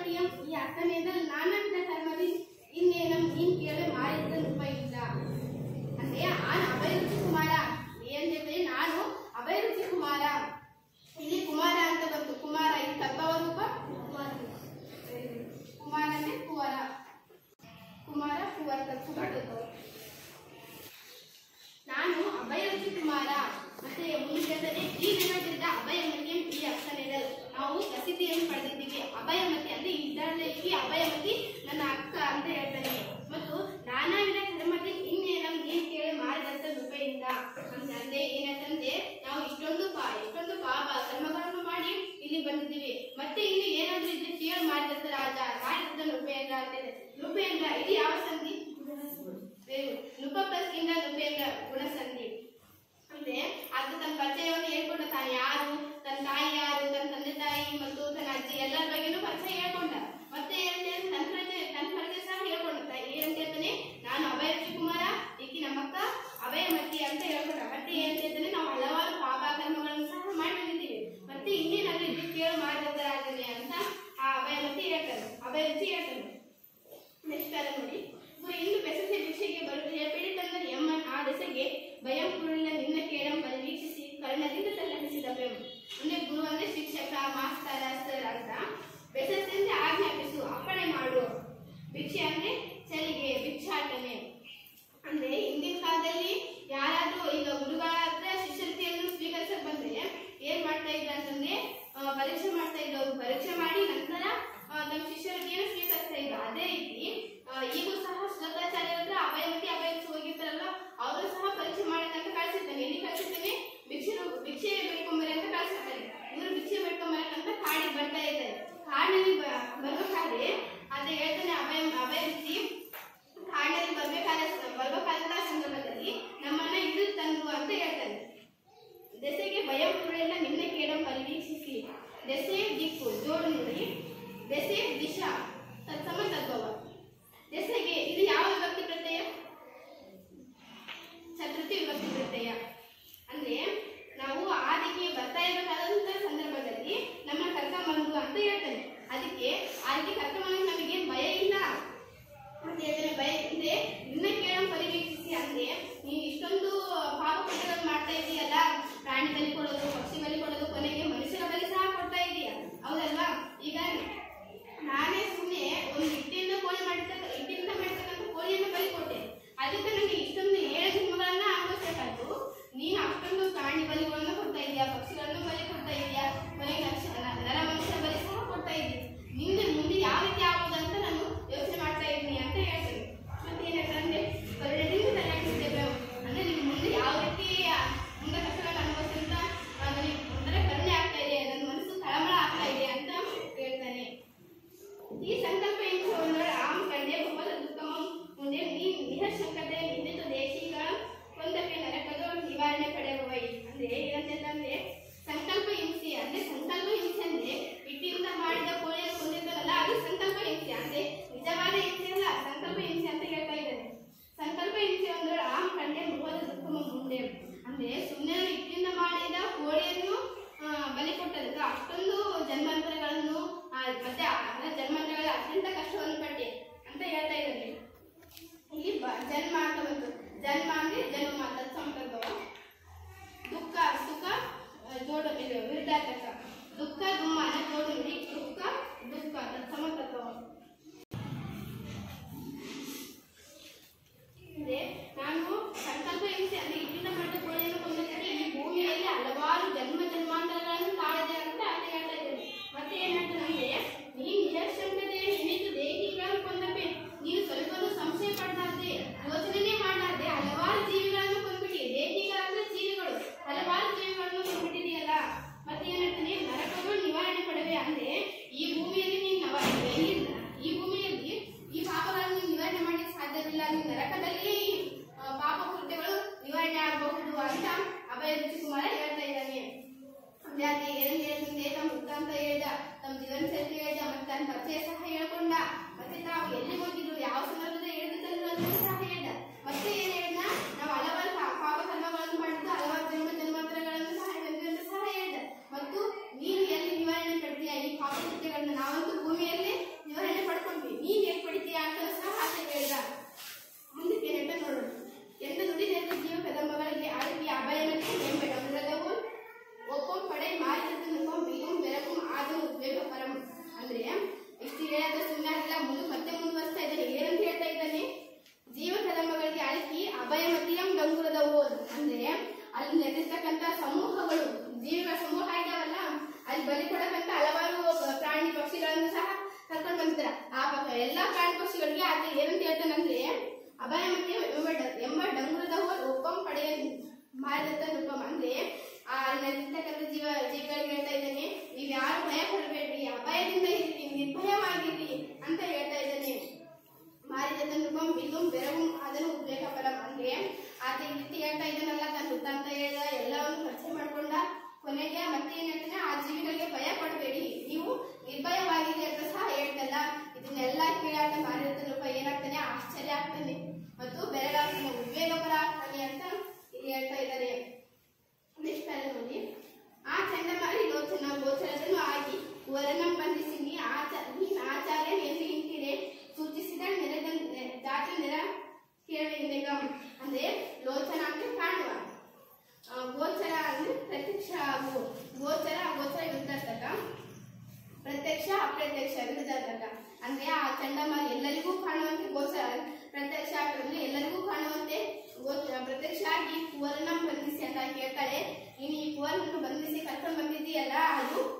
ಮರಿಯಂ ಈ ಅಕ್ಕನಿಂದ ನಾನಂತ ಕರ್ಮದಿ ಇನ್ನೇನಂ ನೀನ್ ಕೇಳಿ ಮಾಡಿದ ರೂಪ ಇಲ್ಲ ಅಂದ್ರೆ ನಾನು ಅಭಯರುಚಿ ಕುಮಾರ ಏನಂದ್ರೆ ನಾನು ಅಭಯರುಚಿ ಕುಮಾರ ಇಲ್ಲಿ ಕುಮಾರ ಅಂತ ಬಂತು ಕುಮಾರ ಇಲ್ಲಿ ತಬ್ಬವ ರೂಪ ಕುಮಾರ ಕುಮಾರನೇ ಕುವರ ಕುಮಾರ ಕುವರ ತಪ್ಪು ಬರ್ತದೆ ನಾನು ಅಭಯರುಚಿ ಕುಮಾರ ಮತ್ತೆ ಮುಂದೆ ಈ ದಿನದಿಂದ ಅಭಯಮತಿ ಈ ಅಕ್ಕನಿದೆ ನಾವು ಪ್ರಸಿದ್ಧಿಯನ್ನು ಪಡೆದಿದ್ದೀವಿ ಅಭಯಮತಿ ಅಂದ್ರೆ ಇದರಲ್ಲಿ ಅಭಯಮತಿ ನನ್ನ ಅಕ್ಕ ಅಂತ ಹೇಳ್ತಾನೆ ಮತ್ತು ನಾನಾವಿಧ ಕರ್ಮತಿ ಇನ್ನೇನ ನೀನ್ ಕೇಳಿ ಮಾಡಿದಂತ ರೂಪೆಯಿಂದ ಅಂತ ಅಂದ್ರೆ ಏನಂತಂದ್ರೆ ನಾವು ಇಷ್ಟೊಂದು ಪಾ ಇಷ್ಟೊಂದು ಪಾಪ ಕರ್ಮಗಳನ್ನು ಮಾಡಿ ಇಲ್ಲಿ ಬಂದಿದ್ದೀವಿ ಮತ್ತೆ ಇಲ್ಲಿ ಏನಾದ್ರೂ ಇದ್ರೆ ಕೇಳಿ ಮಾಡಿದಂತ ರಾಜ ಮಾಡಿದಂತ ರೂಪೇಂದ್ರ ಅಂತ ಇದೆ ರೂಪೇಂದ್ರ ಇದು ಯಾವ ಸಂಧಿ ನುಪ ಪ್ಲಸ್ ಇಂದ ನುಪೇಂದ್ರ ಗುಣಸಂಧಿ ಅಂದ್ರೆ ಅದು ತನ್ನ ಪರಿಚಯವನ್ನು ಹೇಳ್ಕೊಂಡ ತಾನು ಯಾರು ತನ್ನ ತಾಯಿ ಯಾರು ತನ್ನ ತಂದೆ ತಾಯಿ ಮತ್ತು ತನ್ನ ಅಜ್ಜಿ ಎಲ್ಲರ ಬಗ್ಗೆನೂ ಪರಿಚಯ ಹೇಳ್ಕೊಂಡ ಮತ್ತೆ ಏನಂತೆ ತನ್ನ ಪರಿಚಯ ತನ್ನ ಪರಿಚಯ ಸಹ ಹೇಳ್ಕೊಂಡ ತಾಯಿ ಏನಂತ ಹೇಳ್ತಾನೆ ನಾನು ಅಭಯ ಕುಮಾರ ಈಕಿ ನಮ್ಮಕ್ಕ ಅಭಯಮತಿ ಅಂತ ಹೇಳ್ಕೊಂಡ ಮತ್ತೆ ಏನಂತ ಹೇಳ್ತಾನೆ ನಾವು ಹಲವಾರು ಪಾಪ ಕರ್ಮಗಳನ್ನು ಸಹ ಮಾಡಿ ಬಂದಿದ್ದೀವಿ ಮತ್ತೆ ಇನ್ನೇನಾದ್ರೂ ಇದು ಕೇಳು ಮಾಡಿದರಾಗಲಿ ಅಂತ ಆ ಅಭಯಮತಿ ಹೇಳ್ತಾನೆ ಅಭಯಮತಿ ಹೇಳ್ತಾನೆ ನೆಕ್ಸ್ಟ್ ಅಲ್ಲ ನೋಡಿ ಗುರು ಇಂದು ಬೆಸಸೆ ಭಿಕ್ಷೆಗೆ ಬರುತ್ತದೆ ಪೀಡಿತಂದರೆ ಎಮ್ಮನ್ ಆ ದೆಸೆಗೆ ಭಯಂ ಕುರುಳಿನ ನಿನ್ನ ಕೇಳಂ ಪರಿವೀಕ್ಷಿಸಿ ಕರ್ಣದಿಂದ ಸಲ್ಲಹಿಸಿದ ಬೆಂ ಅಂದ್ರೆ ಗುರು ಅಂದ್ರೆ ಶಿಕ್ಷಕ ಮಾಸ್ತರ ಸರ್ ಅಂತ ಬೆಸಸೆ ಅಂದ್ರೆ ಆಜ್ಞಾಪಿಸು ಅಪ್ಪಣೆ ಮಾಡು ಭಿಕ್ಷೆ ಅಂದ್ರೆ ಚಲಿಗೆ ಭಿಕ್ಷಾಟನೆ ಅಂದ್ರೆ ಹಿಂದಿನ ಕಾಲದಲ್ಲಿ ಯಾರಾದ್ರೂ ಈಗ ಗುರುಗಳ ಹತ್ರ ಶಿಷ್ಯತೆಯನ್ನು ಸ್ವೀಕರಿಸಕ್ ಬಂದ್ರೆ ಏನ್ ಮಾಡ್ತಾ ಇದ್ರು ಅಂತಂದ್ರೆ ಆ, ಪರೀಕ್ಷೆ ಮಾಡ್ತಾ ಇದ್ರು ಅವ್ರು ಪರೀಕ್ಷೆ ಮಾಡಿ ನಂತರ ಆ, ತಮ್ಮ ಶಿಷ್ಯರಿಗೆಯನ್ನು ಸ್ವೀಕರಿಸ್ತಾ ಇದ್ರು ಅದೇ ರೀತಿ ಆ, ಈಗೂ ಸಹ ಶ್ಲೋಕಾಚಾರ್ಯ ಹತ್ರ ಅಭಯಮತಿ ಅಭಯಮತಿ ಹೋಗಿರ್ತಾರಲ್ಲ ಅವರು ಸಹ ಪರೀಕ್ಷೆ ಮಾಡದಂತ ಕಳ್ಸಿರ್ತಾನೆ ಎಲ್ಲಿ ಕಳ್ಸಿರ್ತಾನೆ ಭಿಕ್ಷೆ ಭಿಕ್ಷೆ ಬೇಡ್ಕೊಂಬರಿ ಅಂತ ಕಳ್ಸಿರ್ತಾನೆ ಇವರು ಭಿಕ್ಷೆ ಬೇಡ್ಕೊಂಬರಕ್ಕಂತ ಕಾಡಿಗೆ ಬರ್ತಾ ಇದ್ದಾರೆ ಕಾಡಿನಲ್ಲಿ ಬ- ಬರ್ಬೇಕಾದ್ರೆ ಅದೇ ಹೇಳ್ತಾನೆ ಅಭಯ ಅಭಯಮತಿ ಕಾಡಿನಲ್ಲಿ ಬರ್ಬೇಕಾದ ಬರ್ಬೇಕಾದ ಸಂದರ್ಭದಲ್ಲಿ ನಮ್ಮನ್ನ ಇದು ತಂದು ಅಂತ ಹೇಳ್ತಾನೆ ದೆಸೆಗೆ ಭಯ ಕುರುಳೆಲ್ಲ ನಿನ್ನೆ ಕೇಳ ಪರಿವೀಕ್ಷಿಸಿ ದೆಸೆ ದಿಕ್ಕು ಜೋಡು ನುಡಿ ದೆಸೆ ದಿಶಾ ತತ್ಸಮ ತದ್ಭವ ದೆಸೆಗೆ ಇದು ಯಾವ ವಿಭಕ್ತಿ ಪ್ರತ್ಯಯ ಚತುರ್ಥಿ ವಿಭಕ್ತಿ ಪ್ರತ್ಯಯ ಅಂದ್ರೆ ನಾವು ಆ ದಿಕ್ಕಿಗೆ ಬರ್ತಾ ಇರಬೇಕಾದಂತ ಸಂದರ್ಭದಲ್ಲಿ ನಮ್ಮ ಕರ್ಕೊಂಬಂದು ಅಂತ ಹೇಳ್ತಾನೆ ಅದಕ್ಕೆ ಆ ರೀತಿ ಕರ್ಕೊಂಬಂದು ನಮಗೆ ಭಯ ಇಲ್ಲ ಮತ್ತೆ ಹೇಳ್ತಾನೆ ಭಯ ಇದೆ ನಿನ್ನ ಕೇಳಂ ಪರಿವೀಕ್ಷಿಸಿ ಅಂದ್ರೆ ನೀನು ಇಷ್ಟೊಂದು ಪಾಪ ಕೃತ್ಯಗಳನ್ನು ಮಾಡ್ತಾ ಇದೀಯಲ್ಲ ಪ್ರಾಣಿ ಬಲಿ ಕೊಡೋದು ಪಕ್ಷಿ ಬಲಿ ಕೊಡೋದು ಕೊನೆಗೆ ಮನುಷ್ಯರ ಬಲಿ ಸಹ ಕೊಡ್ತಾ ಇದೀಯ ಹೌದಲ್ವಾ ಈಗ ನಾನೇ ಸುಮ್ಮನೆ ಒಂದು ಹಿಟ್ಟಿಂದ ಕೋಳಿ ಮಾಡಿರ್ತಕ್ಕ ಹಿಟ್ಟಿಂದ ಮಾಡಿರ್ತಕ್ಕಂಥ ಕೋಳಿಯನ್ನು ಬಲಿ ಕೊಟ್ಟೆ ಅದಕ್ಕೆ ನನಗೆ ಇಷ್ಟೊಂದು ಏಳು ಜನ್ಮಗಳನ್ನ ಅನುಭವಿಸಬೇಕಾಯ್ತು ನೀನು ಅಷ್ಟೊಂದು ಪ್ರಾಣಿ ಬಲಿಗಳನ್ನು ಕೊಡ್ತಾ ಇದೀಯಾ ಪಕ್ಷಿಗಳನ್ನು ಬಲಿ ಕೊಡ್ತಾ ಇದೀಯಾ ಕೊನೆಗೆ ನಕ್ಷ- ನ- ನರ ಮನುಷ್ಯ ಬಲಿ ಸಹ ಕೊಡ್ತಾ ಇದೀಯ ನಿಂದೆ ಮುಂದೆ ಯಾವ ರೀತಿ ಆಗುವುದು ಅಂತ ನಾನು ಯೋಚನೆ ಮಾಡ್ತಾ ಇದ್ದೀನಿ ಅಂತ ಹೇಳ್ತೀನಿ ಮತ್ತೆ ಏನಂತಂದ್ರೆ ಕರುಣದಿಂದ ತಲೆಯಾಗಿದ್ದೇವೆ ಅಂದ್ರೆ ನಿನ್ ಮುಂದೆ ಯಾವ ರೀತಿ ಮುಂದೆ ಕಷ್ಟಗಳನ್ನು ಅನುಭವಿಸಿಂತ ನನಗೆ ಒಂಥರ ಕರುಣೆ ಆಗ್ತಾ ಇದೆ ನನ್ನ ಮನಸ್ಸು ತಳಮಳ ಆಗ್ತಾ ಇದೆ ಅಂತ ಹೇಳ್ತಾನೆ ಈ ಸಂಕಲ್ಪ ಎನ್ನುವ ರಾಮ ಕಂಡೆ ಭವದ ದುಃಖಮ ಮುಂದೆ ನೀ ನಿಹಶಂಕತೆ ನಿಂದಿತ ದೇಶಿಗಳ ಕೊಂದಕ್ಕೆ ನರಕದ ನಿವಾರಣೆ ಪಡೆಯುವೈ ಅಂದ್ರೆ ಏನಂತಂದ್ರೆ ಸಂಕಲ್ಪ ಹಿಂಸೆ ಅಂದ್ರೆ ಸಂಕಲ್ಪ ಹಿಂಸೆ ಅಂದ್ರೆ ಇಟ್ಟಿಂದ ಮಾಡಿದ ಕೋಳಿಯ ಕೊಂದಿದ್ದಲ್ಲ ಅದು ಸಂಕಲ್ಪ ಹಿಂಸೆ ಅಂದ್ರೆ ನಿಜವಾದ ಹಿಂಸೆ ಅಲ್ಲ ಸಂಕಲ್ಪ ಹಿಂಸೆ ಅಂತ ಹೇಳ್ತಾ ಇದ್ದಾರೆ ಸಂಕಲ್ಪ ಹಿಂಸೆ ಅಂದ್ರೆ ರಾಮ ಕಂಡೆ ಮೃಗದ ದುಃಖಮ ಮುಂದೆ ಅಂದ್ರೆ ಸುಮ್ಮನೆ ಇಟ್ಟಿಂದ ಮಾಡಿದ ಕೋಳಿಯನ್ನು ಆ, ಬಲಿ ಕೊಟ್ಟದಕ್ಕೆ ಅಷ್ಟೊಂದು ಜನ್ಮಾಂತರಗಳನ್ನು ಆ, ಮತ್ತೆ ಅದರ ಜನ್ಮಾಂತರಗಳ ಅತ್ಯಂತ ಕಷ್ಟವನ್ನು ಪಟ್ಟೆ ಅಂತ ಹೇಳ್ತಾ ಇದ್ದಾರೆ ಇಲ್ಲಿ ಬ- ಜನ್ಮ ಅಂತ ಬಂತು ಜನ್ಮ ಅಂದ್ರೆ ಜನ್ಮ ತತ್ಸಂಪರ್ಭವ ದುಃಖ ಸುಖ ಆ, ಜೋಡು ಇದು ವಿರುದ್ಧಾರ್ಥಕ ದುಃಖ ದುಮ್ಮಾನ ಜೋಡು ನುಡಿ ದುಃಖ ದುಃಖ ತತ್ಸಮತತ್ವ ಇದೆ ನಾನು ಸಂಕಲ್ಪ ಹಿಂಸೆ ಅಂದ್ರೆ ಇಲ್ಲಿಂದ ಮಾಡಿದ ಕೋಳಿಯನ್ನು ಕೊಂದಿದ್ದರೆ ಈ ಭೂಮಿಯಲ್ಲಿ ಹಲವಾರು ಜನ್ಮ ಜನ್ಮಾಂತರಗಳನ್ನು ತಾಳದೆ ಅಂತ ಅಲ್ಲಿ ಹೇಳ್ತಾ ಇದ್ದೇನೆ ಮತ್ತೆ ಏನ್ ಹೇಳ್ತಾನಂದ್ರೆ ನೀನ್ ನಿರಕ್ಷಂಕತೆ ನಿಮಿತ್ತು ದೇಹಿಗಳನ್ನು ಕೊಂದಪೆ ನೀನು ಸ್ವಲ್ಪನೂ ಸಂಶಯ ಪಡಲಾರ್ದೆ ಯೋಚನೆನೇ ಮಾಡಲಾರ್ದೆ ಹಲವಾರು ಜೀವಿಗಳನ್ನು ಕೊಂದ್ಬಿಟ್ಟಿ ದೇಹಿಗಳಂದ್ರೆ ಜೀವಿಗಳು ಹಲವಾರು ಜೀವಿಗಳನ್ನು ಕೊಂದ್ಬಿಟ್ಟಿದೆಯಲ್ಲ ಮತ್ತೆ ಏನ್ ಹೇಳ್ತಾನೆ ಪಾಪಕೃತ್ಯಗಳನ್ನ ನಾವಂತೂ ಭೂಮಿಯಲ್ಲಿ ವಿವರಣೆ ಪಡ್ಕೊಂಡ್ವಿ ನೀನ್ ಹೇಗ್ ಪಡಿತೀಯ ಅಂತ ಸಹ ಆತ ಹೇಳಿದ ಮುಂದಕ್ಕೆ ಏನಂತ ನೋಡೋಣ ಎಂದು ನುಡಿದ ಜೀವ ಕದಂಬಗಳಿಗೆ ಅಡಗಿ ಅಭಯನಕ್ಕೆ ಎಂಬೆಡ ಮೃಗವು ಒಪ್ಪಂ ಪಡೆ ಮಾರಿದನುಕಂ ಬಿಗುಂ ಬೆರಗುಂ ಆದು ಉದ್ವೇಗ ಪರಂ ಅಂದ್ರೆ ಇಷ್ಟು ಹೇಳದ ಸುಮ್ಮನೆ ಆಗಿಲ್ಲ ಮುಂದೆ ಮತ್ತೆ ಮುಂದುವರಿಸ್ತಾ ಇದ್ದಾನೆ ಏನಂತ ಹೇಳ್ತಾ ಇದ್ದಾನೆ ಜೀವ ಕದಂಬಗಳಿಗೆ ಅಡಗಿ ಅಭಯಮತಿಯಂ ಡಂಗುರದ ಓದ್ ಅಂದ್ರೆ ಅಲ್ಲಿ ನೆಲೆಸ್ತಕ್ಕಂತ ಸಮೂಹಗಳು ಜೀವಿಗಳ ಸಮೂಹ ಇದಾವಲ್ಲ ಅಲ್ಲಿ ಬಲಿ ಕೊಡಕ್ಕಂತ ಹಲವಾರು ಪ್ರಾಣಿ ಪಕ್ಷಿಗಳನ್ನು ಸಹ ಕರ್ಕೊಂಡು ಬಂದಿದ್ದಾರೆ ಆ ಪಕ್ಕ ಎಲ್ಲಾ ಪ್ರಾಣಿ ಪಕ್ಷಿಗಳಿಗೆ ಆತ ಏನಂತ ಹೇಳ್ತಾನಂದ್ರೆ ಅಭಯ ಮತ್ತೆ ಎಂಬ ಡ- ಎಂಬ ಡಂಗುರದ ಹೋಲ್ ಒಪ್ಪಂ ಪಡೆಯ ಮಾರಿದಂತ ರೂಪಂ ಅಂದ್ರೆ ಆ ನಲ್ಲಿರ್ತಕ್ಕಂಥ ಜೀವ ಜೀವಿಗಳಿಗೆ ಹೇಳ್ತಾ ಇದ್ದಾನೆ ನೀವ್ ಯಾರು ಭಯ ಪಡಬೇಡ್ರಿ ಅಭಯದಿಂದ ಇರ್ರಿ ನಿರ್ಭಯವಾಗಿರ್ರಿ ಅಂತ ಹೇಳ್ತಾ ಇದ್ದಾನೆ ಮಾರಿದಂತ ರೂಪಂ ಬಿಲ್ಲುಂ ಬೆರಗುಂ ಅದನ್ನು ಉದ್ವೇಗ ಫಲಂ ಅಂದ್ರೆ ಆತ ಈ ರೀತಿ ಹೇಳ್ತಾ ಇದ್ದಾನಲ್ಲ ತನ್ನ ವೃತ್ತಾಂತ ಹೇಳ್ದ ಎಲ್ಲವನ್ನು ಪರಿಚಯ ಮಾಡ್ಕೊಂಡ ಕೊನೆಗೆ ಮತ್ತೆ ಏನ್ ಹೇಳ್ತಾನೆ ಆ ಜೀವಿಗಳಿಗೆ ಭಯ ಪಡಬೇಡಿ ನೀವು ನಿರ್ಭಯವಾಗಿದೆ ಅಂತ ಸಹ ಹೇಳ್ತಲ್ಲ ಇದನ್ನೆಲ್ಲ ಕೇಳಾಕ ಮಾರಿದಂತ ರೂಪ ಏನಾಗ್ತಾನೆ ಆಶ್ಚರ್ಯ ಆಗ್ತಾನೆ ಮತ್ತು ಬೆರಗಾಗ್ತಾನೆ ಉದ್ವೇಗಪರ ಆಗ್ತಾನೆ ಅಂತ ಇಲ್ಲಿ ಹೇಳ್ತಾ ಇದ್ದಾರೆ ನೆಕ್ಸ್ಟ್ ಅಲ್ಲಿ ನೋಡಿ ಆ ಚಂಡಮಾರಿ ಲೋಚನ ಗೋಚರದನ್ನು ಆಗಿ ವರನಂ ಬಂಧಿಸಿ ನೀ ಆಚ ನೀನ್ ಆಚಾರ್ಯ ಎಂದು ಇಂತಿದೆ ಸೂಚಿಸಿದ ನೆರೆದ ಜಾತಿ ನೆರ ಕೇಳುವ ಅಂದ್ರೆ ಲೋಚನ ಅಂದ್ರೆ ಕಾಣುವ ಆ, ಗೋಚರ ಅಂದ್ರೆ ಪ್ರತ್ಯಕ್ಷ ಆಗು ಗೋಚರ ಅಗೋಚರ ವಿರುದ್ಧಾರ್ಥಕ ಪ್ರತ್ಯಕ್ಷ ಅಪ್ರತ್ಯಕ್ಷ ವಿರುದ್ಧಾರ್ಥಕ ಅಂದ್ರೆ ಆ ಚಂಡಮಾರುತ ಎಲ್ಲರಿಗೂ ಕಾಣುವಂತೆ ಗೋಚರ ಪ್ರತ್ಯಕ್ಷ ಅಂದ್ರೆ ಎಲ್ಲರಿಗೂ ಕಾಣುವಂತೆ ಗೋಚರ ಪ್ರತ್ಯಕ್ಷ ಆಗಿ ಕುವರನ್ನ ಬಂಧಿಸಿ ಅಂತ ಕೇಳ್ತಾಳೆ ನೀನು ಈ ಕುವರನ್ನು ಬಂಧಿಸಿ ಕರ್ಕೊಂಡು ಬಂದಿದ್ದೀಯಲ್ಲ ಅದು